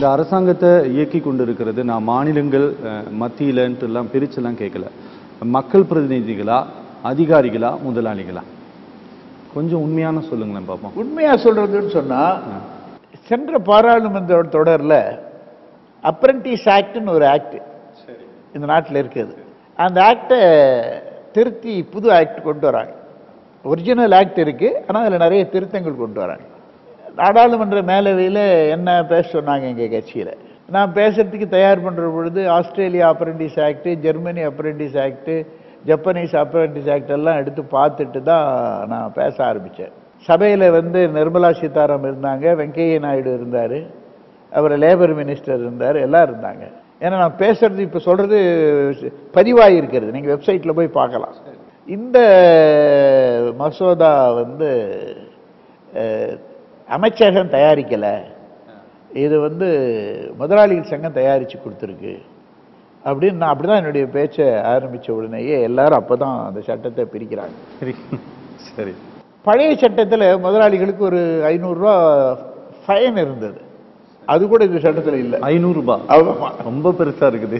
இந்த அரசாங்கத்தை இயக்கி கொண்டிருக்கிறது நான் மாநிலங்கள் அஹ், மத்தியிலன்ட்டு எல்லாம் பிரிச்செல்லாம் கேட்கல மக்கள் பிரதிநிதிகளா அதிகாரிகளா முதலாளிகளா கொஞ்சம் உண்மையான சொல்லுங்களேன் பாப்போம் உண்மையா சொல்றதுன்னு சொன்னா சென்ற பாராளுமன்ற தொடர்ல அப்ரண்டிஸ் ஆக்ட்னு ஒரு ஆக்ட் இந்த நாட்டில் இருக்குது அந்த ஆக்டை திருத்தி புது ஆக்ட் கொண்டு வராங்க ஒரிஜினல் ஆக்ட் இருக்கு ஆனால் அதில் நிறைய திருத்தங்கள் கொண்டு வராங்க நாடாளுமன்ற மேலவையில் என்ன பேச சொன்னாங்க எங்கள் கட்சியில் நான் பேசுறதுக்கு தயார் பண்ணுற பொழுது Australia apprentice act Germany apprentice act Japanese apprentice act எல்லாம் எடுத்து பார்த்துட்டு தான் நான் பேச ஆரம்பித்தேன் சபையில் வந்து நிர்மலா சீதாராமன் இருந்தாங்க வெங்கையா நாயுடு இருந்தார் அப்புறம் லேபர் மினிஸ்டர் இருந்தார் எல்லாம் இருந்தாங்க ஏன்னா நான் பேசுறது இப்போ சொல்றது பதிவாகி இருக்கிறது நீங்கள் வெப்சைட்டில் போய் பார்க்கலாம் இந்த மசோதா வந்து அஹ், அமைச்சகம் தயாரிக்கலை இது வந்து முதலாளிகள் சங்கம் தயாரித்து கொடுத்துருக்கு அப்படின்னு நான் அப்படி தான் என்னுடைய பேச்சை ஆரம்பித்த உடனேயே எல்லாரும் அப்போ தான் அந்த சட்டத்தை பிரிக்கிறாங்க சரி சரி பழைய சட்டத்தில் முதலாளிகளுக்கு ஒரு ஐநூறுரூவா ஃபைன் இருந்தது அது கூட இந்த சட்டத்தில் இல்லை ஐநூறு ரூபாய் ஆமா. ரொம்ப பெருசா இருக்குது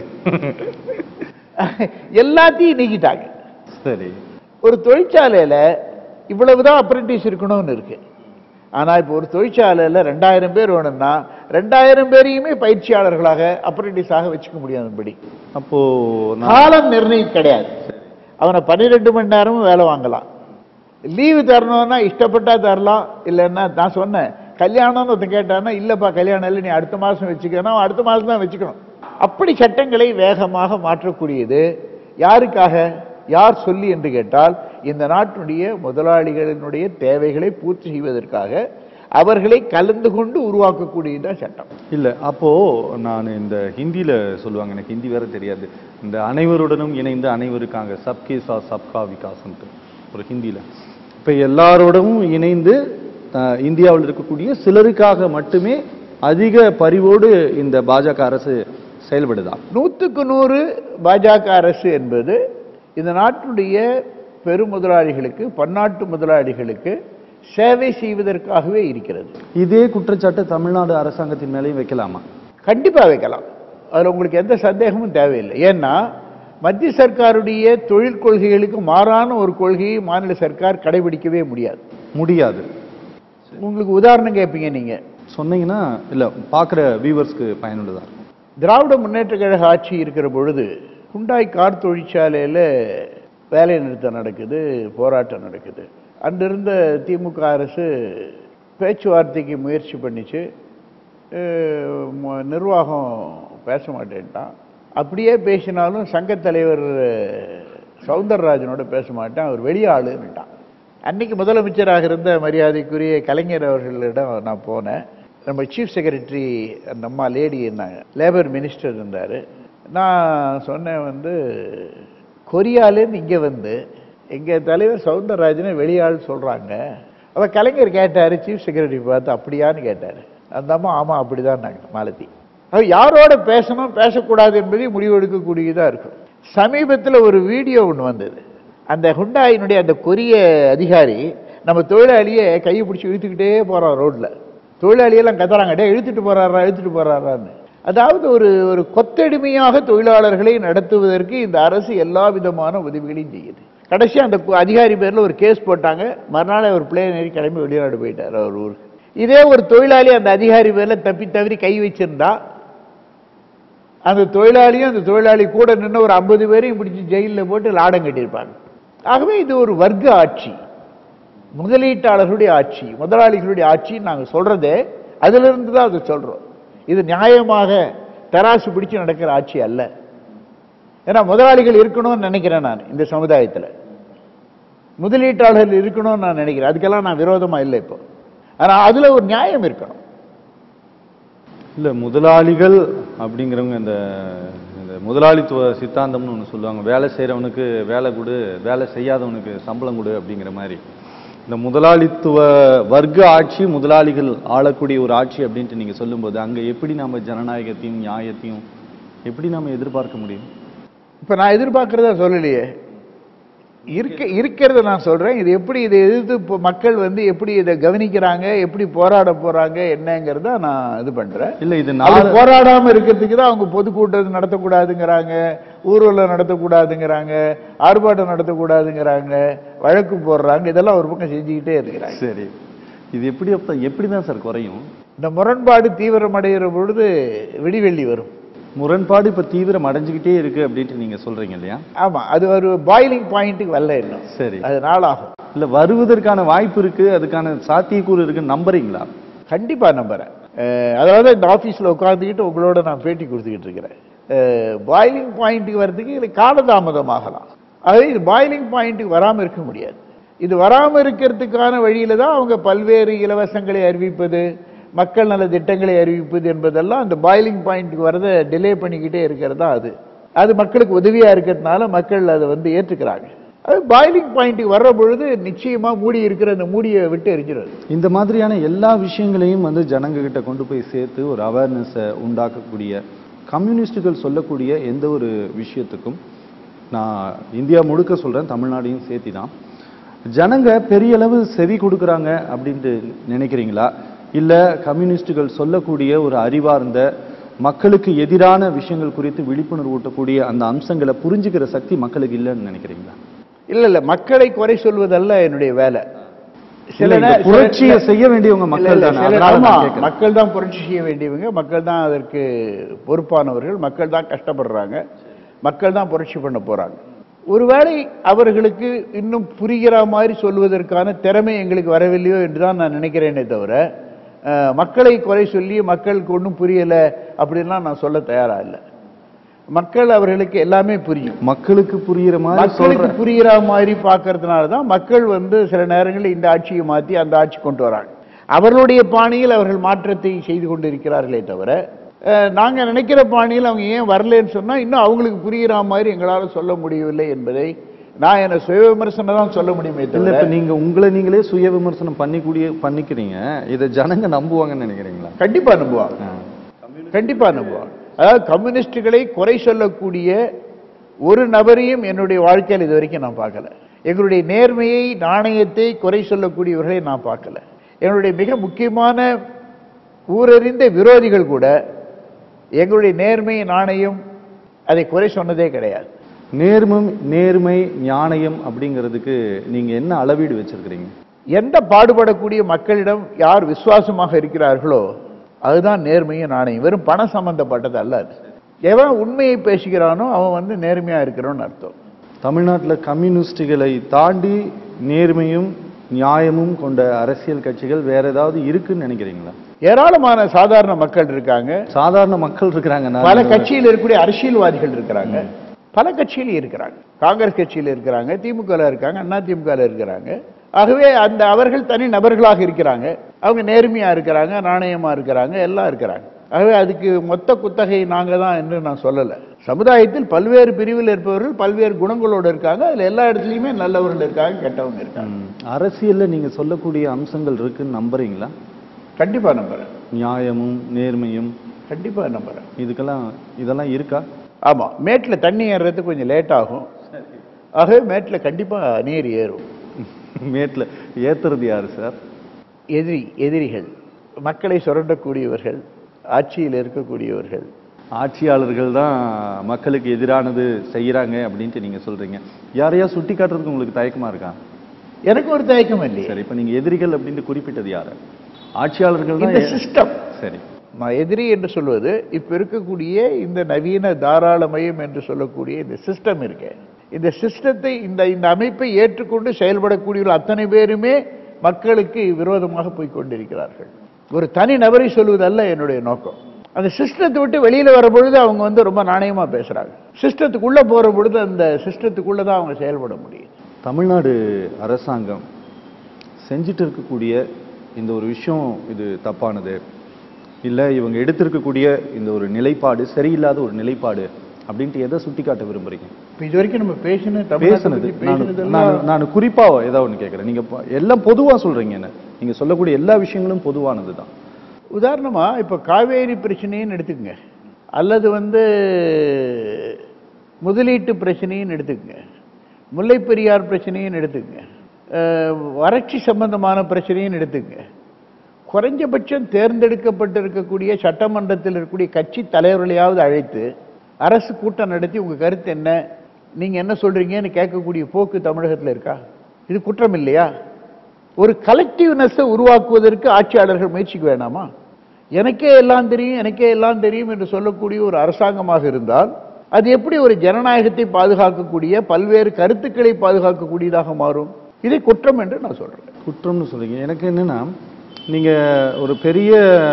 எல்லாத்தையும் நீக்கிட்டாங்க சரி ஒரு தொழிற்சாலையில் இவ்வளவுதான் அப்ரெண்டிஸ் இருக்கணும்னு இருக்கு ஆனா இப்போ ஒரு தொழிற்சாலையில் ரெண்டாயிரம் பேர் வேணும்னா ரெண்டாயிரம் பேரையுமே பயிற்சியாளர்களாக அப்ரெண்டிஸாக வச்சுக்க முடியாதபடி அப்போ நான் காலம் நிர்ணயம் கிடையாது அவனை பன்னிரெண்டு மணி நேரமும் வேலை வாங்கலாம் லீவு தரணும்னா இஷ்டப்பட்டா தரலாம் இல்லைன்னா நான் சொன்னேன் கல்யாணம்னு ஒருத்தன் கேட்டான்னா இல்லைப்பா கல்யாணம் இல்லை நீ அடுத்த மாதம் வச்சுக்கணும் அவன் அடுத்த மாதம் தான் வச்சுக்கணும் அப்படி சட்டங்களை வேகமாக மாற்றக்கூடியது யாருக்காக யார் சொல்லி என்று கேட்டால் இந்த நாட்டினுடைய முதலாளிகளினுடைய தேவைகளை பூர்த்தி செய்வதற்காக அவர்களை கலந்து கொண்டு உருவாக்கக்கூடியதுதான் சட்டம் இல்ல அப்போ நான் இந்த ஹிந்தியில சொல்லுவாங்க எனக்கு ஹிந்தி வேற தெரியாது இந்த அனைவருடனும் இணைந்து அனைவருக்காக சப்கே சா சப்கா விகாசம்ட்டு ஒரு ஹிந்தியில இப்ப எல்லாரோடவும் இணைந்து அஹ், இந்தியாவில் இருக்கக்கூடிய சிலருக்காக மட்டுமே அதிக பரிவோடு இந்த பாஜக அரசு செயல்படுதா நூற்றுக்கு நூறு பாஜக அரசு என்பது இந்த நாட்டுடைய பெருமுதலாளிகளுக்கு பன்னாட்டு முதலாளிகளுக்கு சேவை செய்வதற்காகவே இருக்கிறது இதே குற்றச்சாட்டு தமிழ்நாடு அரசாங்கத்தின் மேலேயும் வைக்கலாமா கண்டிப்பா வைக்கலாம் அதுல உங்களுக்கு எந்த சந்தேகமும் தேவையில்லை ஏன்னா மத்திய சர்க்காருடைய தொழில் கொள்கைகளுக்கு மாறான ஒரு கொள்கையை மாநில சர்க்கார் கடைபிடிக்கவே முடியாது முடியாது உங்களுக்கு உதாரணம் கேட்பீங்க நீங்க சொன்னீங்கன்னா இல்ல பார்க்குற வியூவர்ஸ்க்கு பயனுள்ளதா இருக்கும் திராவிட முன்னேற்ற கழக ஆட்சி இருக்கிற பொழுது குண்டாய் கார் தொழிற்சாலையில் வேலை நிறுத்தம் நடக்குது போராட்டம் நடக்குது அன்றிருந்த திமுக அரசு பேச்சுவார்த்தைக்கு முயற்சி பண்ணிச்சு அஹ் ம- நிர்வாகம் பேச மாட்டேன்ட்டான் அப்படியே பேசினாலும் சங்கத் தலைவர் சவுந்தரராஜனோட பேச மாட்டேன் அவர் வெளியாளுன்னுட்டான் அன்னைக்கு முதலமைச்சராக இருந்த மரியாதைக்குரிய கலைஞர் அவர்களிடம் நான் போனேன் நம்ம சீஃப் செக்ரட்டரி அந்த அம்மா லேடி இருந்தாங்க லேபர் மினிஸ்டர் இருந்தார் நான் சொன்னேன் வந்து கொரியாலேருந்து இங்கே வந்து எங்கள் தலைவர் சவுந்தரராஜனை வெளியாள் சொல்கிறாங்க அப்போ கலைஞர் கேட்டார் சீஃப் செக்ரட்டரி பார்த்து அப்படியான்னு கேட்டார் அந்த அம்மா ஆமாம் அப்படிதான் மாலதி அது யாரோட பேசணும் பேசக்கூடாது என்பதை முடிவெடுக்கக்கூடியதாக இருக்கும் சமீபத்தில் ஒரு வீடியோ ஒன்று வந்தது அந்த ஹுண்டாயினுடைய அந்த கொரிய அதிகாரி நம்ம தொழிலாளியை கையை பிடிச்சி இழுத்துக்கிட்டே போகிறான் ரோட்டில் தொழிலாளியெல்லாம் கத்துறாங்க டே இழுத்துட்டு போறாரா இழுத்துட்டு போறாரான்னு அதாவது ஒரு ஒரு கொத்தடிமையாக தொழிலாளர்களை நடத்துவதற்கு இந்த அரசு எல்லா விதமான உதவிகளையும் செய்யுது கடைசி அந்த கு- அதிகாரி பேர்ல ஒரு கேஸ் போட்டாங்க மறுநாள் அவர் பிளேன் ஏறி கிளம்பி வெளிநாடு போயிட்டார் அவர் ஊருக்கு இதே ஒரு தொழிலாளி அந்த அதிகாரி பேர்ல தப்பி தவறி கை வச்சிருந்தா அந்த தொழிலாளியும் அந்த தொழிலாளி கூட நின்று ஒரு ஐம்பது பேரையும் பிடிச்சி ஜெயிலில் போட்டு லாடம் கட்டியிருப்பாங்க ஆகவே இது ஒரு வர்க்க ஆட்சி முதலீட்டாளர்களுடைய ஆட்சி முதலாளிகளுடைய ஆட்சின்னு நாங்கள் சொல்றதே அதிலிருந்து தான் அதை சொல்றோம் இது நியாயமாக தராசு பிடிச்சு நடக்கிற ஆட்சி அல்ல ஏன்னா முதலாளிகள் இருக்கணும்னு நினைக்கிறேன் நான் இந்த சமுதாயத்தில் முதலீட்டாளர்கள் இருக்கணும்னு நான் நினைக்கிறேன் அதுக்கெல்லாம் நான் விரோதமா இல்லை இப்போ ஆனா அதுல ஒரு நியாயம் இருக்கணும் இல்ல முதலாளிகள் அப்படிங்கிறவங்க இந்த இந்த முதலாளித்துவ சித்தாந்தம்னு ஒன்று சொல்லுவாங்க வேலை செய்கிறவனுக்கு வேலை கொடு வேலை செய்யாதவனுக்கு சம்பளம் கொடு அப்படிங்கிற மாதிரி இந்த முதலாளித்துவ வர்க்க ஆட்சி முதலாளிகள் ஆளக்கூடிய ஒரு ஆட்சி அப்படின்ட்டு நீங்க சொல்லும்போது அங்க எப்படி நாம ஜனநாயகத்தையும் நியாயத்தையும் எப்படி நாம எதிர்பார்க்க முடியும் இப்ப நான் எதிர்பார்க்கறதா சொல்லலையே இருக்க இருக்கிறத நான் சொல்றேன் இது எப்படி இதை எதிர்த்து இப்போ மக்கள் வந்து எப்படி இதை கவனிக்கிறாங்க எப்படி போராட போறாங்க என்னங்கிறத நான் இது பண்றேன் இல்ல இது அது நாலு போராடாம இருக்கிறதுக்கு தான் அவங்க பொதுக்கூட்டம் நடத்தக்கூடாதுங்கிறாங்க ஊர்வலம் நடத்தக்கூடாதுங்கிறாங்க ஆர்ப்பாட்டம் நடத்தக்கூடாதுங்கிறாங்க வழக்கு போடுறாங்க இதெல்லாம் ஒரு பக்கம் செஞ்சுக்கிட்டே இருக்கிறாங்க சரி இது எப்படி அப்ப எப்படி தான் சார் குறையும் இந்த முரண்பாடு தீவிரமடைகிற பொழுது விடிவெள்ளி வரும் முரண்பாடு இப்ப தீவிரம் அடைஞ்சுக்கிட்டே இருக்கு அப்படின்ட்டு நீங்க சொல்றீங்க இல்லையா ஆமா அது ஒரு பாயிலிங் பாயிண்ட்டுக்கு வரல இன்னும் சரி அது நாளாகும் இல்ல வருவதற்கான வாய்ப்பு இருக்கு அதுக்கான சாத்தியக்கூறு இருக்கு நம்புறீங்களா கண்டிப்பா நம்புறேன் அஹ் அதாவது இந்த ஆபீஸ்ல உட்காந்துக்கிட்டு உங்களோட நான் பேட்டி கொடுத்துக்கிட்டு இருக்கிறேன் பாயிலிங் பாயிண்ட்டுக்கு வர்றதுக்கு இது காலதாமதமாகலாம் அதாவது இது பாயிலிங் பாயிண்ட்டுக்கு வராம இருக்க முடியாது இது வராம இருக்கிறதுக்கான வழியில தான் அவங்க பல்வேறு இலவசங்களை அறிவிப்பது மக்கள் நல திட்டங்களை அறிவிப்பது என்பதெல்லாம் அந்த பாயிலிங் பாயிண்ட்டுக்கு வரதை டிலே பண்ணிக்கிட்டே இருக்கிறது தான் அது அது மக்களுக்கு உதவியா இருக்கிறதுனால மக்கள் அதை வந்து ஏற்றுக்கிறாங்க அது பாயிலிங் பாயிண்ட்டுக்கு வர்ற பொழுது நிச்சயமா மூடி இருக்கிற அந்த மூடியை விட்டு எரிஞ்சிடும் இந்த மாதிரியான எல்லா விஷயங்களையும் வந்து ஜனங்க கிட்ட கொண்டு போய் சேர்த்து ஒரு அவேர்னஸை உண்டாக்கக்கூடிய கம்யூனிஸ்டுகள் சொல்லக்கூடிய எந்த ஒரு விஷயத்துக்கும் நான் இந்தியா முழுக்க சொல்றேன் தமிழ்நாடையும் சேர்த்தி தான் ஜனங்க பெரிய அளவு செவி கொடுக்குறாங்க அப்படின்ட்டு நினைக்கிறீங்களா இல்ல கம்யூனிஸ்டுகள் சொல்லக்கூடிய ஒரு அறிவார்ந்த மக்களுக்கு எதிரான விஷயங்கள் குறித்து விழிப்புணர்வு ஊட்டக்கூடிய அந்த அம்சங்களை புரிஞ்சுக்கிற சக்தி மக்களுக்கு இல்லைன்னு நினைக்கிறீங்களா இல்ல இல்ல மக்களை குறை சொல்வதல்ல என்னுடைய வேலை இல்ல, இந்த நே- புரட்சியை சில- செய்ய வேண்டியவங்க இல்ல, மக்கள் இல்ல, தானே, சில- அதனால நான் ஆமா, கேட்கிறேன். மக்கள் தான் புரட்சி செய்ய வேண்டியவங்க மக்கள் தான் அதற்கு பொறுப்பானவர்கள் மக்கள் தான் கஷ்டப்படுறாங்க மக்கள் தான் புரட்சி பண்ண போறாங்க ஒருவேளை அவர்களுக்கு இன்னும் புரிகிற மாதிரி சொல்வதற்கான திறமை எங்களுக்கு வரவில்லையோ என்று தான் நான் நினைக்கிறேனே தவிர அஹ், மக்களை குறை சொல்லி மக்களுக்கு ஒன்றும் புரியல அப்படின்லாம் நான் சொல்ல தயாரா இல்லை மக்கள் அவர்களுக்கு எல்லாமே புரியும் மக்களுக்கு புரியுற மாதிரி மக்களுக்கு சொல்ற புரிகிற மாதிரி பார்க்கறதுனால தான் மக்கள் வந்து சில நேரங்களில் இந்த ஆட்சியை மாற்றி அந்த ஆட்சி கொண்டு வராங்க அவர்களுடைய பாணியில் அவர்கள் மாற்றத்தை செய்து கொண்டிருக்கிறார்களே தவிர அஹ், நாங்க நினைக்கிற பாணியில் அவங்க ஏன் வரலன்னு சொன்னா இன்னும் அவங்களுக்கு புரிகிற மாதிரி எங்களால சொல்ல முடியவில்லை என்பதை நான் என்ன சுய விமர்சனம் தான் சொல்ல முடியுமே இல்ல தவிர இப்ப நீங்க உங்களை நீங்களே சுய விமர்சனம் பண்ணிக்கூடிய பண்ணிக்கிறீங்க இதை ஜனங்க நம்புவாங்கன்னு நினைக்கிறீங்களா கண்டிப்பா நம்புவாங்க ஆ. கண்டிப்பா நம்புவாங்க அதாவது கம்யூனிஸ்டுகளை குறை சொல்லக்கூடிய ஒரு நபரையும் என்னுடைய வாழ்க்கையில் இது வரைக்கும் நான் பார்க்கல எங்களுடைய நேர்மையை நாணயத்தை குறை சொல்லக்கூடியவர்களை நான் பார்க்கல எங்களுடைய மிக முக்கியமான ஊரறிந்த விரோதிகள் கூட எங்களுடைய நேர்மை நாணயம் அதை குறை சொன்னதே கிடையாது நேர்மம் நேர்மை ஞானயம் அப்படிங்கிறதுக்கு நீங்க என்ன அளவீடு வச்சிருக்கிறீங்க எந்த பாடுபடக்கூடிய மக்களிடம் யார் விசுவாசமாக இருக்கிறார்களோ அதுதான் நேர்மையும் நாணயம் வெறும் பணம் சம்பந்தப்பட்டது அல்ல அது எவன் உண்மையை பேசுகிறானோ அவன் வந்து நேர்மையா இருக்கிறோன்னு அர்த்தம் தமிழ்நாட்டுல கம்யூனிஸ்டுகளை தாண்டி நேர்மையும் நியாயமும் கொண்ட அரசியல் கட்சிகள் வேற ஏதாவது இருக்குன்னு நினைக்கிறீங்களா ஏராளமான சாதாரண மக்கள் இருக்காங்க சாதாரண மக்கள் இருக்கிறாங்க நான் பல கட்சியில் இருக்கக்கூடிய அரசியல்வாதிகள் இருக்கிறாங்க பல கட்சியில் இருக்கிறாங்க காங்கிரஸ் கட்சியில் இருக்கிறாங்க திமுக இருக்காங்க அண்ணா திமுக இருக்கிறாங்க ஆகவே அந்த அவர்கள் தனி நபர்களாக இருக்கிறாங்க அவங்க நேர்மையா இருக்கிறாங்க நாணயமா இருக்கிறாங்க எல்லாம் இருக்கிறாங்க ஆகவே அதுக்கு மொத்த குத்தகை நாங்க தான் என்று நான் சொல்லல சமுதாயத்தில் பல்வேறு பிரிவில் இருப்பவர்கள் பல்வேறு குணங்களோடு இருக்காங்க அதுல எல்லா இடத்துலயுமே நல்லவர்கள் இருக்காங்க கெட்டவங்க இருக்காங்க ம். அரசியல்ல நீங்க சொல்லக்கூடிய அம்சங்கள் இருக்குன்னு நம்புறீங்களா கண்டிப்பா நம்புறேன் நியாயமும் நேர்மையும் கண்டிப்பா நம்புறேன் இதுக்கெல்லாம் இதெல்லாம் இருக்கா ஆமா மேட்ல தண்ணி ஏறுறது கொஞ்சம் லேட் ஆகும் ஆகவே மேட்ல கண்டிப்பா நீர் ஏறும் மேட்ல ஏத்துறது யாரு சார் எதிரி எதிரிகள் மக்களை சுரண்டக்கூடியவர்கள் ஆட்சியில் இருக்கக்கூடியவர்கள் ஆட்சியாளர்கள் தான் மக்களுக்கு எதிரானது செய்யறாங்க அப்படின்ட்டு நீங்க சொல்றீங்க யாரையா சுட்டி காட்டுறதுக்கு உங்களுக்கு தயக்கமா இருக்கா எனக்கு ஒரு தயக்கம் இல்லையே சரி இப்ப நீங்க எதிரிகள் அப்படின்னு குறிப்பிட்டது யாரு ஆட்சியாளர்கள் தான் இந்த எ- சிஸ்டம் சரி எதிரி என்று சொல்வது இப்ப இருக்கக்கூடிய இந்த நவீன தாராளமயம் என்று சொல்லக்கூடிய இந்த சிஸ்டம் இருக்கு இந்த சிஸ்டத்தை இந்த இந்த அமைப்பை ஏற்றுக்கொண்டு செயல்படக்கூடிய அத்தனை பேருமே மக்களுக்கு விரோதமாக போய் கொண்டிருக்கிறார்கள் ஒரு தனி நபரை சொல்வதல்ல என்னுடைய நோக்கம் அந்த சிஸ்டத்தை விட்டு வெளியில வர பொழுது அவங்க வந்து ரொம்ப நாணயமா பேசுறாங்க சிஸ்டத்துக்குள்ள போற பொழுது அந்த சிஸ்டத்துக்குள்ள தான் அவங்க செயல்பட முடியும் தமிழ்நாடு அரசாங்கம் செஞ்சுட்டு இருக்கக்கூடிய இந்த ஒரு விஷயம் இது தப்பானது இல்ல இவங்க எடுத்திருக்கக்கூடிய இந்த ஒரு நிலைப்பாடு சரியில்லாத ஒரு நிலைப்பாடு அப்படின்ட்டு எதை சுட்டி காட்ட விரும்புறீங்க இப்ப இது வரைக்கும் நம்ம பேசின பேசுனது நான் நான் குறிப்பா ஏதாவது ஒன்று கேட்குறேன் நீங்க ப- எல்லாம் பொதுவா சொல்றீங்க என்ன நீங்க சொல்லக்கூடிய எல்லா விஷயங்களும் பொதுவானது தான் உதாரணமா இப்ப காவேரி பிரச்சனைன்னு எடுத்துக்கங்க அல்லது வந்து முதலீட்டு பிரச்சனைன்னு எடுத்துக்கங்க முல்லை பெரியார் பிரச்சனையும் எடுத்துங்க அஹ், வறட்சி சம்பந்தமான பிரச்சனையும் எடுத்துங்க குறைஞ்சபட்சம் தேர்ந்தெடுக்கப்பட்டிருக்கக்கூடிய சட்டமன்றத்தில் இருக்கக்கூடிய கட்சி தலைவர்களையாவது அழைத்து அரசு கூட்டம் நடத்தி உங்க கருத்து என்ன நீங்க என்ன சொல்றீங்கன்னு கேட்கக்கூடிய போக்கு தமிழகத்தில் இருக்கா இது குற்றம் இல்லையா ஒரு கலெக்டிவ்னஸை உருவாக்குவதற்கு ஆட்சியாளர்கள் முயற்சிக்க வேணாமா எனக்கே எல்லாம் தெரியும் எனக்கே எல்லாம் தெரியும் என்று சொல்லக்கூடிய ஒரு அரசாங்கமாக இருந்தால் அது எப்படி ஒரு ஜனநாயகத்தை பாதுகாக்கக்கூடிய பல்வேறு கருத்துக்களை பாதுகாக்கக்கூடியதாக மாறும் இதை குற்றம் என்று நான் சொல்றேன் குற்றம்னு சொல்றீங்க எனக்கு என்னன்னா நீங்க ஒரு பெரிய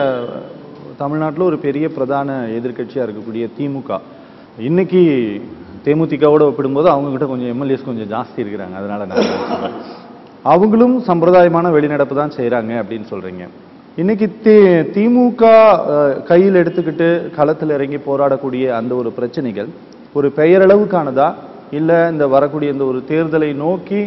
தமிழ்நாட்டில் ஒரு பெரிய பிரதான எதிர்க்கட்சியா இருக்கக்கூடிய திமுக இன்னைக்கு தேமுதிகவோட ஒப்பிடும்போது அவங்க கிட்ட கொஞ்சம் எம்எல்ஏஸ் கொஞ்சம் ஜாஸ்தி இருக்கிறாங்க அதனால நான் சொல்றேன். அவங்களும் சம்பிரதாயமான வெளிநடப்பு தான் செய்றாங்க அப்படின்னு சொல்றீங்க இன்னைக்கு தி திமுக அஹ், கையில் எடுத்துக்கிட்டு களத்தில் இறங்கி போராடக்கூடிய அந்த ஒரு பிரச்சனைகள் ஒரு பெயரளவுக்கானதா இல்ல இந்த வரக்கூடிய இந்த ஒரு தேர்தலை நோக்கி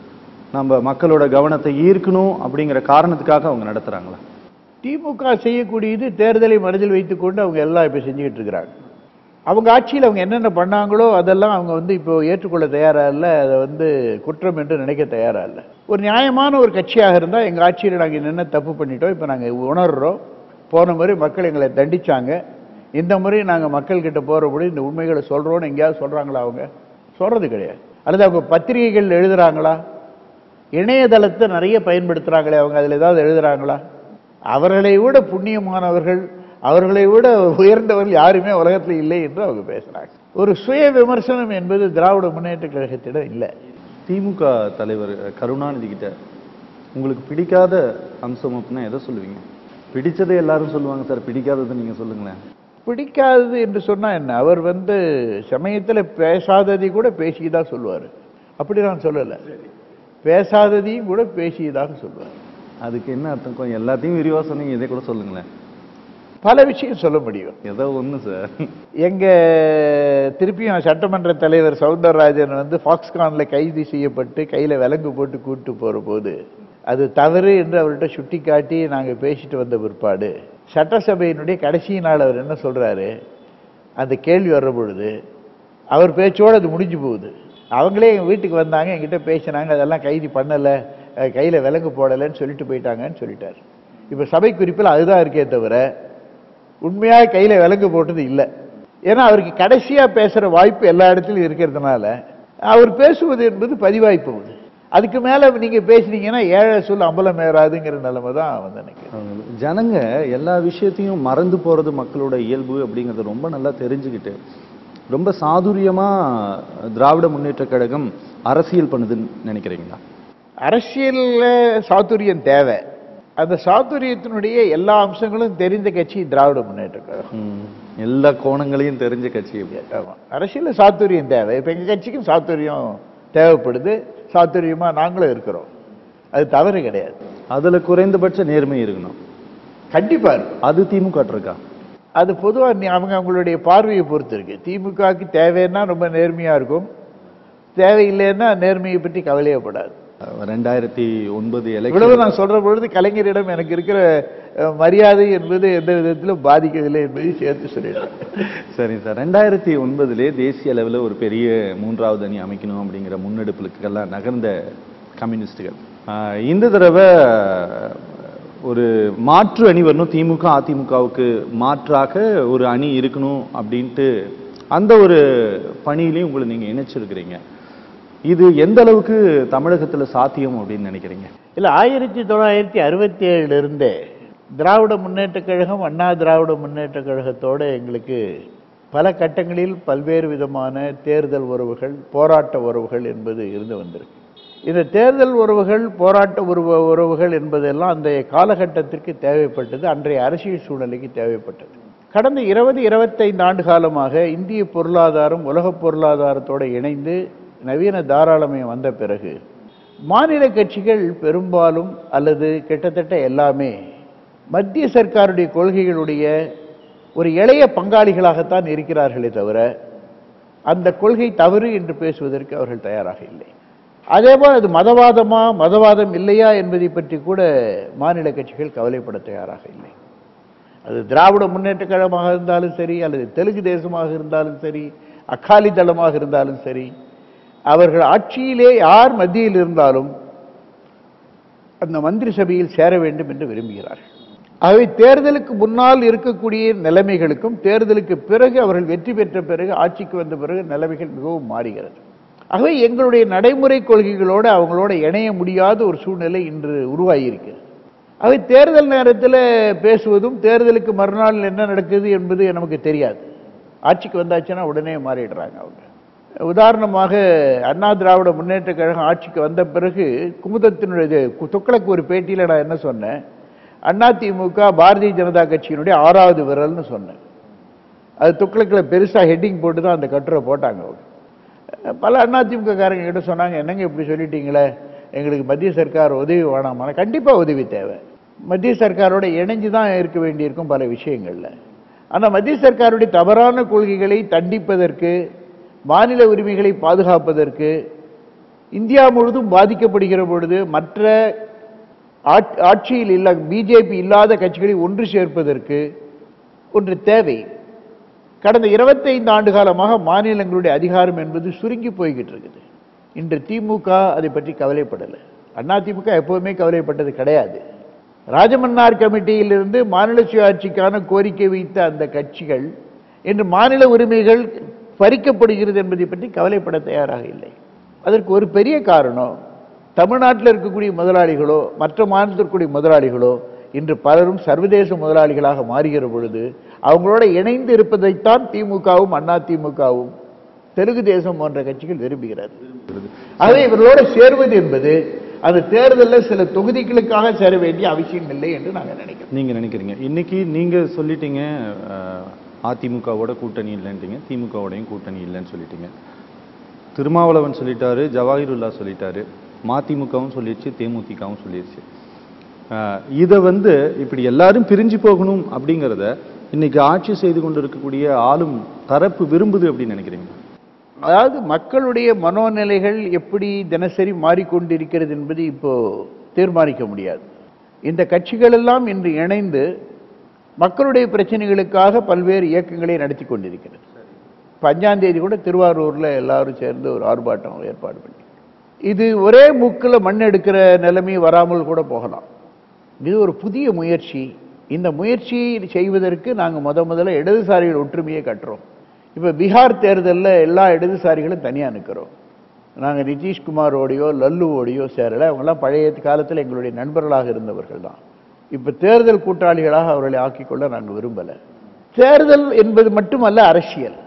நம்ம மக்களோட கவனத்தை ஈர்க்கணும் அப்படிங்கிற காரணத்துக்காக அவங்க நடத்துறாங்களா திமுக செய்யக்கூடியது தேர்தலை மனதில் வைத்துக்கொண்டு அவங்க எல்லாம் இப்போ செஞ்சுக்கிட்டு இருக்கிறாங்க அவங்க ஆட்சியில் அவங்க என்னென்ன பண்ணாங்களோ அதெல்லாம் அவங்க வந்து இப்போ ஏற்றுக்கொள்ள தயாரா இல்லை அதை வந்து குற்றம் என்று நினைக்க தயாரா இல்லை ஒரு நியாயமான ஒரு கட்சியாக இருந்தால் எங்கள் ஆட்சியில் நாங்கள் என்னென்ன தப்பு பண்ணிட்டோம் இப்போ நாங்கள் உணர்றோம் போன முறை மக்கள் எங்களை தண்டிச்சாங்க இந்த முறை நாங்கள் மக்கள்கிட்ட போகிறபடி இந்த உண்மைகளை சொல்கிறோன்னு எங்கேயாவது சொல்கிறாங்களா அவங்க சொல்கிறது கிடையாது அல்லது அவங்க பத்திரிகைகள் எழுதுறாங்களா இணையதளத்தை நிறைய பயன்படுத்துகிறாங்களே அவங்க அதில் ஏதாவது எழுதுறாங்களா அவர்களை விட புண்ணியமானவர்கள் அவர்களை விட உயர்ந்தவர்கள் யாருமே உலகத்தில் இல்லை என்று அவங்க பேசுகிறாங்க ஒரு சுய விமர்சனம் என்பது திராவிட முன்னேற்ற கழகத்திடம் இல்லை திமுக தலைவர் கருணாநிதி கிட்ட உங்களுக்கு பிடிக்காத அம்சம் அப்படின்னா எதை சொல்லுவீங்க பிடிச்சதை எல்லாரும் சொல்லுவாங்க சார் பிடிக்காததை நீங்க சொல்லுங்களேன் பிடிக்காதது என்று சொன்னா என்ன அவர் வந்து சமயத்தில் பேசாததை கூட பேசி தான் சொல்லுவார் அப்படி நான் சொல்லலை பேசாததையும் கூட பேசி தான் சொல்லுவார் அதுக்கு என்ன அர்த்தம் கொஞ்சம் எல்லாத்தையும் விரிவா சொன்னீங்க இதை கூட சொல்லுங்களேன் பல விஷயம் சொல்ல முடியும் ஏதோ ஒண்ணு சார் எங்க திருப்பியும் சட்டமன்ற தலைவர் சவுந்தரராஜன் வந்து ஃபாக்ஸ்கான்ல கைது செய்யப்பட்டு கையில விலங்கு போட்டு கூட்டு போற போது அது தவறு என்று அவர்கிட்ட சுட்டி காட்டி நாங்க பேசிட்டு வந்த பிற்பாடு சட்டசபையினுடைய கடைசி நாள் அவர் என்ன சொல்றாரு அந்த கேள்வி வர்ற பொழுது அவர் பேச்சோடு அது முடிஞ்சு போகுது அவங்களே எங்கள் வீட்டுக்கு வந்தாங்க என்கிட்ட பேசினாங்க அதெல்லாம் கைது பண்ணலை அஹ் கையில விலங்கு போடலைன்னு சொல்லிட்டு போயிட்டாங்கன்னு சொல்லிட்டார் இப்போ சபை குறிப்பில் அதுதான் இருக்கே தவிர உண்மையாக கையில விலங்கு போட்டது இல்லை ஏன்னா அவருக்கு கடைசியா பேசுற வாய்ப்பு எல்லா இடத்துலையும் இருக்கிறதுனால அவர் பேசுவது என்பது பதிவாய்ப்பு அதுக்கு மேல நீங்க பேசுனீங்கன்னா ஏழை சொல் அம்பலம் ஏறாதுங்கிற நிலைமை தான் வந்து நினைக்கிறேன் ஜனங்க எல்லா விஷயத்தையும் மறந்து போறது மக்களோட இயல்பு அப்படிங்கறத ரொம்ப நல்லா தெரிஞ்சுக்கிட்டு ரொம்ப சாதுரியமா திராவிட முன்னேற்ற கழகம் அரசியல் பண்ணுதுன்னு நினைக்கிறீங்களா அரசியல்ல சாதுரியம் தேவை அந்த சாதுரியத்தினுடைய எல்லா அம்சங்களும் தெரிந்த கட்சி திராவிட முன்னேற்ற கழகம் ம். எல்லா கோணங்களையும் தெரிஞ்ச கட்சி அப்படி. ஆமா அரசியல்ல சாதுரியம் தேவை இப்ப எங்க கட்சிக்கும் சாதுரியம் தேவைப்படுது சாதுரியமா நாங்களும் இருக்கிறோம் அது தவறு கிடையாது அதுல குறைந்தபட்ச நேர்மை இருக்கணும் கண்டிப்பா இருக்கும் அது திமுக இருக்கா அது பொதுவா நீ- அவங்க அவங்களுடைய பார்வையை பொறுத்து இருக்கு திமுகவுக்கு தேவைன்னா ரொம்ப நேர்மையா இருக்கும் தேவையில்லைன்னா நேர்மையை பற்றி கவலையப்படாது ரெண்டாயிரத்தி ஒன்பது இவ்வளவு எலெக்ஷன் நான் சொல்ற பொழுது கலைஞரிடம் எனக்கு இருக்கிற அஹ், மரியாதை என்பது எந்த விதத்திலும் பாதிக்கவில்லை என்பதை சேர்த்து சொல்லிடுறேன் சரிங்க சார் ரெண்டாயிரத்தி ஒன்பதுலே தேசிய அளவில் ஒரு பெரிய மூன்றாவது அணி அமைக்கணும் அப்படிங்கிற முன்னெடுப்புகளுக்கெல்லாம் நகர்ந்த கம்யூனிஸ்டுகள் ஆஹ் இந்த தடவை ஒரு மாற்று அணி வரணும் திமுக அதிமுகவுக்கு மாற்றாக ஒரு அணி இருக்கணும் அப்படின்ட்டு அந்த ஒரு பணியிலையும் உங்களை நீங்க இணைச்சிருக்கிறீங்க இது எந்த அளவுக்கு தமிழகத்துல சாத்தியம் அப்படின்னு நினைக்கிறீங்க இல்ல ஆயிரத்தி தொள்ளாயிரத்தி அறுபத்தி ஏழுல இருந்தே திராவிட முன்னேற்ற கழகம் அண்ணா திராவிட முன்னேற்ற கழகத்தோட எங்களுக்கு பல கட்டங்களில் பல்வேறு விதமான தேர்தல் உறவுகள் போராட்ட உறவுகள் என்பது இருந்து வந்திருக்கு இந்த தேர்தல் உறவுகள் போராட்ட உறவு உறவுகள் என்பதெல்லாம் அந்த காலகட்டத்திற்கு தேவைப்பட்டது அன்றைய அரசியல் சூழ்நிலைக்கு தேவைப்பட்டது கடந்த இருபது இருபத்தைந்து ஆண்டு காலமாக இந்திய பொருளாதாரம் உலக பொருளாதாரத்தோடு இணைந்து நவீன தாராளமயம் வந்த பிறகு மாநில கட்சிகள் பெரும்பாலும் அல்லது கிட்டத்தட்ட எல்லாமே மத்திய சர்க்காருடைய கொள்கைகளுடைய ஒரு இளைய பங்காளிகளாகத்தான் இருக்கிறார்களே தவிர அந்த கொள்கை தவறு என்று பேசுவதற்கு அவர்கள் தயாராக இல்லை அதேபோல் அது மதவாதமா மதவாதம் இல்லையா என்பதை பற்றி கூட மாநில கட்சிகள் கவலைப்பட தயாராக இல்லை அது திராவிட முன்னேற்ற கழகமாக இருந்தாலும் சரி அல்லது தெலுங்கு தேசமாக இருந்தாலும் சரி அகாலி தளமாக இருந்தாலும் சரி அவர்கள் ஆட்சியிலே யார் மத்தியில் இருந்தாலும் அந்த மந்திரி சபையில் சேர வேண்டும் என்று விரும்புகிறார்கள் ஆகவே தேர்தலுக்கு முன்னால் இருக்கக்கூடிய நிலைமைகளுக்கும் தேர்தலுக்கு பிறகு அவர்கள் வெற்றி பெற்ற பிறகு ஆட்சிக்கு வந்த பிறகு நிலைமைகள் மிகவும் மாறுகிறது ஆகவே எங்களுடைய நடைமுறை கொள்கைகளோடு அவங்களோட இணைய முடியாத ஒரு சூழ்நிலை இன்று உருவாகியிருக்கிறது ஆகவே தேர்தல் நேரத்தில் பேசுவதும் தேர்தலுக்கு மறுநாள் என்ன நடக்குது என்பது நமக்கு தெரியாது ஆட்சிக்கு வந்தாச்சுன்னா உடனே மாறிடுறாங்க அவங்க உதாரணமாக அண்ணா திராவிட முன்னேற்ற கழகம் ஆட்சிக்கு வந்த பிறகு குமுதத்தினுடைய இது, கு- துக்ளக்கு ஒரு பேட்டியில் நான் என்ன சொன்னேன் அதிமுக பாரதிய ஜனதா கட்சியினுடைய ஆறாவது விரல்னு சொன்னேன் அது துக்ளக்கில் பெருசாக ஹெட்டிங் போட்டு தான் அந்த கட்டுரை போட்டாங்க அவங்க பல அதிமுக காரங்க கிட்ட சொன்னாங்க என்னங்க இப்படி சொல்லிட்டீங்களே எங்களுக்கு மத்திய சர்க்கார் உதவி வேணாமா கண்டிப்பாக உதவி தேவை மத்திய சர்க்காரோட இணைஞ்சு தான் இருக்க வேண்டியிருக்கும் பல விஷயங்கள்ல ஆனால் மத்திய சர்க்காருடைய தவறான கொள்கைகளை தண்டிப்பதற்கு மாநில உரிமைகளை பாதுகாப்பதற்கு இந்தியா முழுதும் பாதிக்கப்படுகிற பொழுது மற்ற ஆட்- ஆட்சியில் இல்ல பிஜேபி இல்லாத கட்சிகளை ஒன்று சேர்ப்பதற்கு ஒன்று தேவை கடந்த 25 ஆண்டு காலமாக மாநிலங்களுடைய அதிகாரம் என்பது சுருங்கி போய்கிட்டு இருக்குது இன்று திமுக அதை பற்றி கவலைப்படலை அதிமுக எப்பவுமே கவலைப்பட்டது கிடையாது ராஜமன்னார் கமிட்டியிலிருந்து மாநில சுயாட்சிக்கான கோரிக்கை வைத்த அந்த கட்சிகள் இன்று மாநில உரிமைகள் பறிக்கப்படுகிறது என்பதை பற்றி கவலைப்பட தயாராக இல்லை அதற்கு ஒரு பெரிய காரணம் தமிழ்நாட்டில் இருக்கக்கூடிய முதலாளிகளோ மற்ற மாநிலத்தில் இருக்கக்கூடிய முதலாளிகளோ இன்று பலரும் சர்வதேச முதலாளிகளாக மாறுகிற பொழுது அவங்களோட இணைந்து இருப்பதைத்தான் திமுகவும் அண்ணா திமுகவும் தெலுங்கு தேசம் போன்ற கட்சிகள் விரும்புகிறது ஆகவே இவர்களோட சேர்வது என்பது அந்த தேர்தலில் சில தொகுதிகளுக்காக சேர வேண்டிய அவசியம் இல்லை என்று நாங்கள் நினைக்கிறோம் நீங்க நினைக்கிறீங்க இன்னைக்கு நீங்க சொல்லிட்டீங்க அஹ், அதிமுகவோட கூட்டணி இல்லைன்றீங்க திமுகவோடையும் கூட்டணி இல்லைன்னு சொல்லிட்டீங்க திருமாவளவன் சொல்லிட்டாரு ஜவாஹிருல்லா சொல்லிட்டாரு மதிமுகவும் சொல்லிடுச்சு தேமுதிகவும் சொல்லிடுச்சு அஹ், இதை வந்து இப்படி எல்லாரும் பிரிஞ்சு போகணும் அப்படிங்கிறத இன்னைக்கு ஆட்சி செய்து கொண்டு இருக்கக்கூடிய ஆளும் தரப்பு விரும்புது அப்படின்னு நினைக்கிறீங்க அதாவது மக்களுடைய மனோநிலைகள் எப்படி தினசரி மாறிக்கொண்டிருக்கிறது என்பது இப்போ தீர்மானிக்க முடியாது இந்த கட்சிகள் எல்லாம் இன்று இணைந்து மக்களுடைய பிரச்சனைகளுக்காக பல்வேறு இயக்கங்களை நடத்தி கொண்டிருக்கிறது இப்போ அஞ்சாம் தேதி கூட திருவாரூரில் எல்லாரும் சேர்ந்து ஒரு ஆர்ப்பாட்டம் ஏற்பாடு பண்ணி இது ஒரே மூக்கில் மண் எடுக்கிற நிலைமை வராமல் கூட போகலாம் இது ஒரு புதிய முயற்சி இந்த முயற்சி செய்வதற்கு நாங்கள் முத முதல்ல இடதுசாரிகள் ஒற்றுமையை கட்டுறோம் இப்போ பீகார் தேர்தலில் எல்லா இடதுசாரிகளும் தனியாக நிற்கிறோம் நாங்கள் நிதிஷ்குமாரோடையோ லல்லுவோடையோ சேரலை அவங்கெல்லாம் பழைய காலத்தில் எங்களுடைய நண்பர்களாக இருந்தவர்கள் தான் இப்போ தேர்தல் கூட்டாளிகளாக அவர்களை ஆக்கிக்கொள்ள நாங்கள் விரும்பலை தேர்தல் என்பது மட்டுமல்ல அரசியல்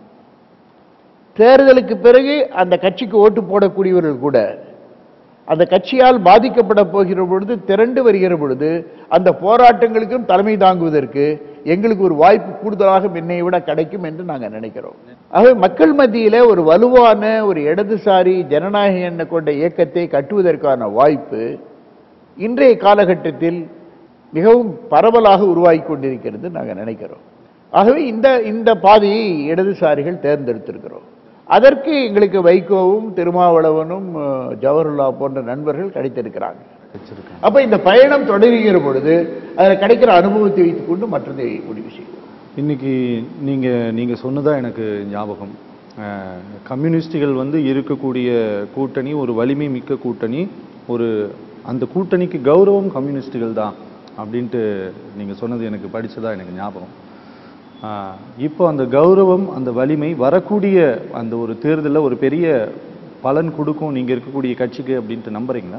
தேர்தலுக்கு பிறகு அந்த கட்சிக்கு ஓட்டு போடக்கூடியவர்கள் கூட அந்த கட்சியால் பாதிக்கப்பட போகிற பொழுது திரண்டு வருகிற பொழுது அந்த போராட்டங்களுக்கும் தலைமை தாங்குவதற்கு எங்களுக்கு ஒரு வாய்ப்பு கூடுதலாக என்னை விட கிடைக்கும் என்று நாங்கள் நினைக்கிறோம் ஆகவே மக்கள் மத்தியில ஒரு வலுவான ஒரு இடதுசாரி ஜனநாயக எண்ணம் கொண்ட இயக்கத்தை கட்டுவதற்கான வாய்ப்பு இன்றைய காலகட்டத்தில் மிகவும் பரவலாக உருவாகி கொண்டிருக்கிறது நாங்கள் நினைக்கிறோம் ஆகவே இந்த இந்த பாதையை இடதுசாரிகள் தேர்ந்தெடுத்திருக்கிறோம் அதற்கு எங்களுக்கு வைகோவும் திருமாவளவனும் அஹ், ஜவஹர்லா போன்ற நண்பர்கள் கிடைத்திருக்கிறாங்க வச்சிருக்கேன் அப்ப இந்த பயணம் தொடருகிற பொழுது அதில் கிடைக்கிற அனுபவத்தை வைத்துக்கொண்டு மற்றதை முடிவு செய்வோம் இன்னைக்கு நீங்க நீங்க சொன்னதா எனக்கு ஞாபகம் அஹ், கம்யூனிஸ்டுகள் வந்து இருக்கக்கூடிய கூட்டணி ஒரு வலிமை மிக்க கூட்டணி ஒரு அந்த கூட்டணிக்கு கௌரவம் கம்யூனிஸ்டுகள் தான் அப்படின்ட்டு நீங்க சொன்னது எனக்கு படிச்சதா எனக்கு ஞாபகம் அஹ், இப்போ அந்த கௌரவம் அந்த வலிமை வரக்கூடிய அந்த ஒரு தேர்தலில் ஒரு பெரிய பலன் கொடுக்கும் நீங்க இருக்கக்கூடிய கட்சிக்கு அப்படின்ட்டு நம்புறீங்களா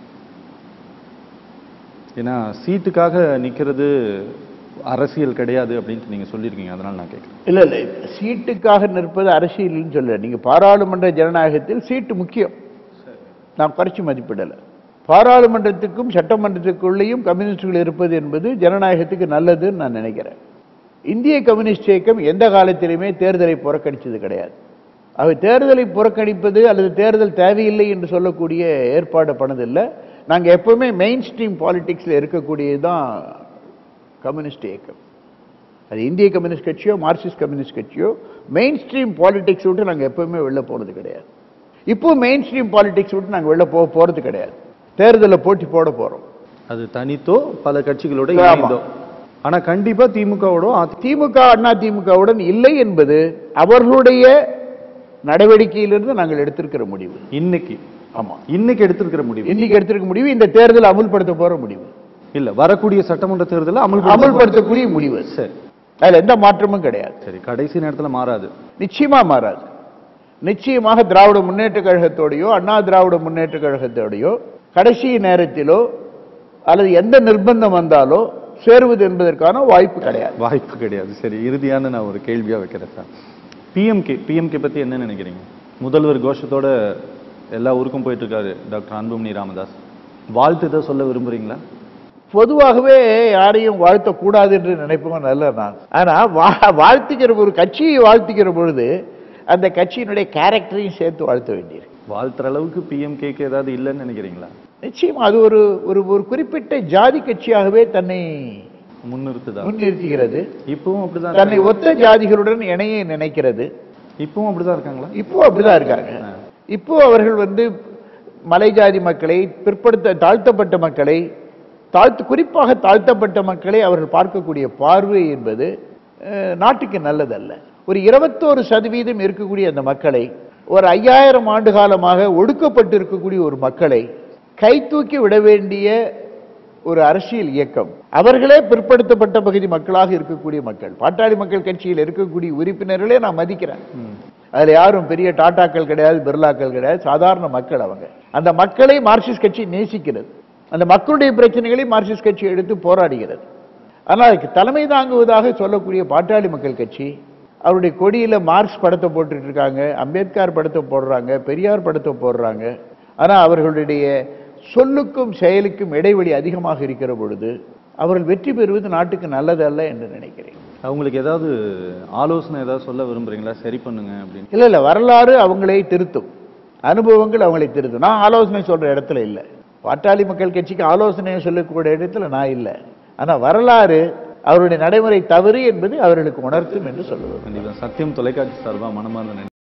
ஏன்னா சீட்டுக்காக நிக்கிறது அரசியல் கிடையாது அப்படின்ட்டு நீங்க சொல்லியிருக்கீங்க அதனால நான் கேட்குறேன் இல்ல இல்ல சீட்டுக்காக நிற்பது அரசியல்னு சொல்ல நீங்க பாராளுமன்ற ஜனநாயகத்தில் சீட்டு முக்கியம் நான் குறைச்சி மதிப்பிடல பாராளுமன்றத்துக்கும் சட்டமன்றத்துக்குள்ளேயும் கம்யூனிஸ்டுகள் இருப்பது என்பது ஜனநாயகத்துக்கு நல்லதுன்னு நான் நினைக்கிறேன் இந்திய கம்யூனிஸ்ட் இயக்கம் எந்த காலத்திலுமே தேர்தலை புறக்கணிச்சது கிடையாது அவை தேர்தலை புறக்கணிப்பது அல்லது தேர்தல் தேவையில்லை என்று சொல்லக்கூடிய ஏற்பாடு பண்ணதில்லை நாங்க எப்பவுமே மெயின் ஸ்ட்ரீம் பாலிடிக்ஸில் இருக்கக்கூடியது தான் கம்யூனிஸ்ட் இயக்கம் அது இந்திய கம்யூனிஸ்ட் கட்சியோ மார்க்சிஸ்ட் கம்யூனிஸ்ட் கட்சியோ மெயின் ஸ்ட்ரீம் பாலிடிக்ஸ் விட்டு நாங்கள் எப்பவுமே வெளில போனது கிடையாது இப்போ மெயின் ஸ்ட்ரீம் பாலிடிக்ஸ் விட்டு நாங்கள் வெளில போக போறது கிடையாது தேர்தலில் போட்டி போட போறோம் அது தனித்தோ பல கட்சிகளோட ஆமா. இணைந்தோ ஆனா கண்டிப்பா திமுகவோட அதி திமுக அண்ணா திமுகவுடன் இல்லை என்பது அவர்களுடைய நடவடிக்கையிலிருந்து நாங்கள் எடுத்திருக்கிற முடிவு இன்னைக்கு ஆமா இன்னைக்கு எடுத்திருக்கிற முடிவு இன்னைக்கு எடுத்திருக்க முடிவு இந்த தேர்தல் அமுல்படுத்த போற முடிவு இல்ல வரக்கூடிய சட்டமன்ற தேர்தலில் அமல் அமுல்படுத்தக்கூடிய முடிவு அது. சரி அதுல எந்த மாற்றமும் கிடையாது சரி கடைசி நேரத்துல மாறாது நிச்சயமா மாறாது நிச்சயமாக திராவிட முன்னேற்ற கழகத்தோடையோ அண்ணா திராவிட முன்னேற்ற கழகத்தோடையோ கடைசி நேரத்திலோ அல்லது எந்த நிர்பந்தம் வந்தாலோ சேருவது என்பதற்கான வாய்ப்பு கிடையாது வாய்ப்பு கிடையாது சரி இறுதியான நான் ஒரு கேள்வியா வைக்கிறேன் சார் பிஎம்கே பிஎம்கே பத்தி என்ன நினைக்கிறீங்க முதல்வர் கோஷத்தோட எல்லா ஊருக்கும் போயிட்டு இருக்காரு டாக்டர் அன்புமணி ராமதாஸ் வாழ்த்து ஏதோ சொல்ல விரும்புறீங்களா பொதுவாகவே யாரையும் வாழ்த்தக்கூடாது என்று நினைப்பவன் நல்ல நான் ஆனா வா- வாழ்த்துகிற ஒரு கட்சியை வாழ்த்துகிற பொழுது அந்த கட்சியினுடைய கேரக்டரையும் சேர்த்து வாழ்த்த வேண்டியிருக்கு வாழ்த்துற அளவுக்கு பிஎம்கேக்கு ஏதாவது இல்லைன்னு நினைக்கிறீங்களா நிச்சயமா அது ஒரு ஒரு ஒரு குறிப்பிட்ட ஜாதி கட்சியாகவே தன்னை முன்னிறுத்துதா முன்னிறுத்துகிறது இப்பவும் அப்படிதான் தன்னை ஒத்த ஜாதிகளுடன் இணைய நினைக்கிறது இப்பவும் அப்படிதான் இருக்காங்களா இப்போ அப்படிதான் இருக்காங்க இப்போ அவர்கள் வந்து மலை ஜாதி மக்களை பிற்படுத்த தாழ்த்தப்பட்ட மக்களை தாழ்த்து குறிப்பாக தாழ்த்தப்பட்ட மக்களை அவர்கள் பார்க்கக்கூடிய பார்வை என்பது அஹ், நாட்டுக்கு நல்லதல்ல ஒரு இருபத்தோரு சதவீதம் இருக்கக்கூடிய அந்த மக்களை ஒரு ஐயாயிரம் ஆண்டு காலமாக ஒடுக்கப்பட்டு இருக்கக்கூடிய ஒரு மக்களை கை தூக்கி விட வேண்டிய ஒரு அரசியல் இயக்கம் அவர்களே பிற்படுத்தப்பட்ட பகுதி மக்களாக இருக்கக்கூடிய மக்கள் பாட்டாளி மக்கள் கட்சியில் இருக்கக்கூடிய உறுப்பினர்களே நான் மதிக்கிறேன் ம். அதுல யாரும் பெரிய டாட்டாக்கள் கிடையாது பிர்லாக்கள் கிடையாது சாதாரண மக்கள் அவங்க அந்த மக்களை மார்க்சிஸ்ட் கட்சி நேசிக்கிறது அந்த மக்களுடைய பிரச்சனைகளை மார்க்சிஸ்ட் கட்சி எடுத்து போராடுகிறது ஆனால் அதுக்கு தலைமை தாங்குவதாக சொல்லக்கூடிய பாட்டாளி மக்கள் கட்சி அவருடைய கொடியில மார்க்ஸ் படத்தை போட்டுட்டு இருக்காங்க அம்பேத்கர் படத்தை போடுறாங்க பெரியார் படத்தை போடுறாங்க ஆனா அவர்களுடைய சொல்லுக்கும் செயலுக்கும் இடைவெளி அதிகமாக இருக்கிற பொழுது அவர்கள் வெற்றி பெறுவது நாட்டுக்கு நல்லதல்ல என்று நினைக்கிறேன் அவங்களுக்கு ஏதாவது ஆலோசனை ஏதாவது சொல்ல விரும்புறீங்களா சரி பண்ணுங்க அப்படின்னு இல்ல இல்ல வரலாறு அவங்களை திருத்தும் அனுபவங்கள் அவங்களை திருத்தும் நான் ஆலோசனை சொல்ற இடத்துல இல்ல பாட்டாளி மக்கள் கட்சிக்கு ஆலோசனை சொல்லக்கூடிய இடத்துல நான் இல்ல ஆனா வரலாறு அவருடைய நடைமுறை தவறு என்பது அவர்களுக்கு உணர்த்தும் என்று சொல்லுவேன் கண்டிப்பா சத்தியம் தொலைக்காட்சி சார்பா மனமார்ந்த நன்றி